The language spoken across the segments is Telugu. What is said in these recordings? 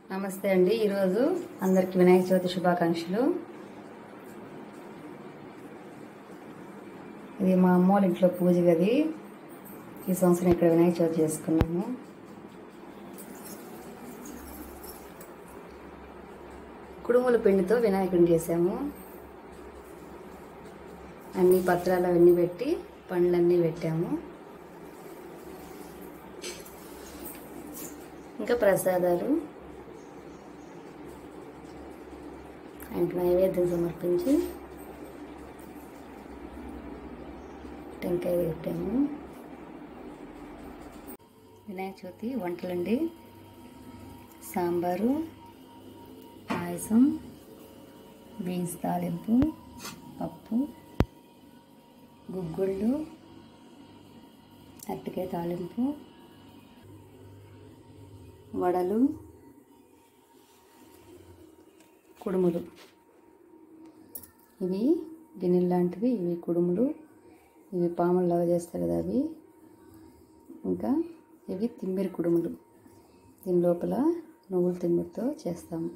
నమస్తే అండి ఈరోజు అందరికి వినాయక చవితి శుభాకాంక్షలు ఇది మా అమ్మ వాళ్ళ ఇంట్లో పూజ గది ఈ సంవత్సరం ఇక్కడ వినాయక చవితి చేసుకున్నాము కుడుముల పిండితో వినాయకుడిని చేసాము అన్ని పత్రాలు అవన్నీ పెట్టి పండ్లన్నీ పెట్టాము ఇంకా ప్రసాదాలు ఆయనకు నైవేద్యం సమర్పించి టెంకాయ పెట్టాము వినాయక చవితి వంటలండి సాంబారు పాయసం బీన్స్ తాలింపు పప్పు గుగ్గుళ్ళు అరటికాయ తాలింపు వడలు కుడుములు ఇవి గిన్నెలు లాంటివి ఇవి కుడుములు ఇవి పాముల్లాగా చేస్తారు కదా అవి ఇంకా ఇవి తిమ్మిరి కుడుములు దీని లోపల నువ్వుల తిమ్మిరితో చేస్తాము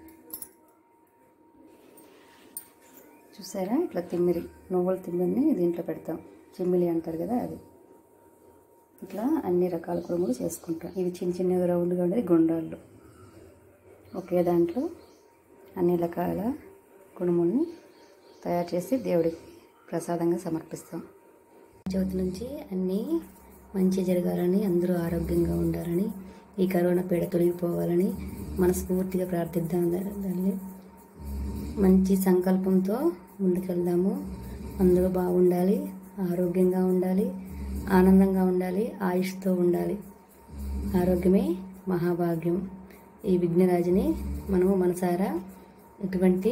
చూసారా ఇట్లా తిమ్మిరి నువ్వుల తిమ్మిరిని దీంట్లో పెడతాం చిమ్మిలి అంటారు కదా అది ఇట్లా అన్ని రకాల కుడుములు చేసుకుంటాం ఇవి చిన్న చిన్నగా రౌండ్గా ఉండేది గుండాళ్ళు ఒకే దాంట్లో అన్ని రకాల కుడుముల్ని తయారు చేసి దేవుడికి ప్రసాదంగా సమర్పిస్తాం జ్యోతి నుంచి అన్నీ మంచి జరగాలని అందరూ ఆరోగ్యంగా ఉండాలని ఈ కరోనా పీడ తొలగిపోవాలని మనస్ఫూర్తిగా ప్రార్థిద్దాం దాన్ని మంచి సంకల్పంతో ముందుకెళ్దాము అందరూ బాగుండాలి ఆరోగ్యంగా ఉండాలి ఆనందంగా ఉండాలి ఆయుష్తో ఉండాలి ఆరోగ్యమే మహాభాగ్యం ఈ విఘ్నరాజుని మనము మనసారా ఎటువంటి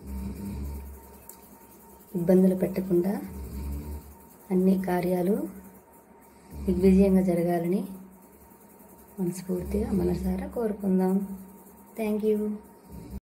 ఇబ్బందులు పెట్టకుండా అన్ని కార్యాలు దిగ్విజయంగా జరగాలని మనస్ఫూర్తిగా మనసారా కోరుకుందాం థ్యాంక్ యూ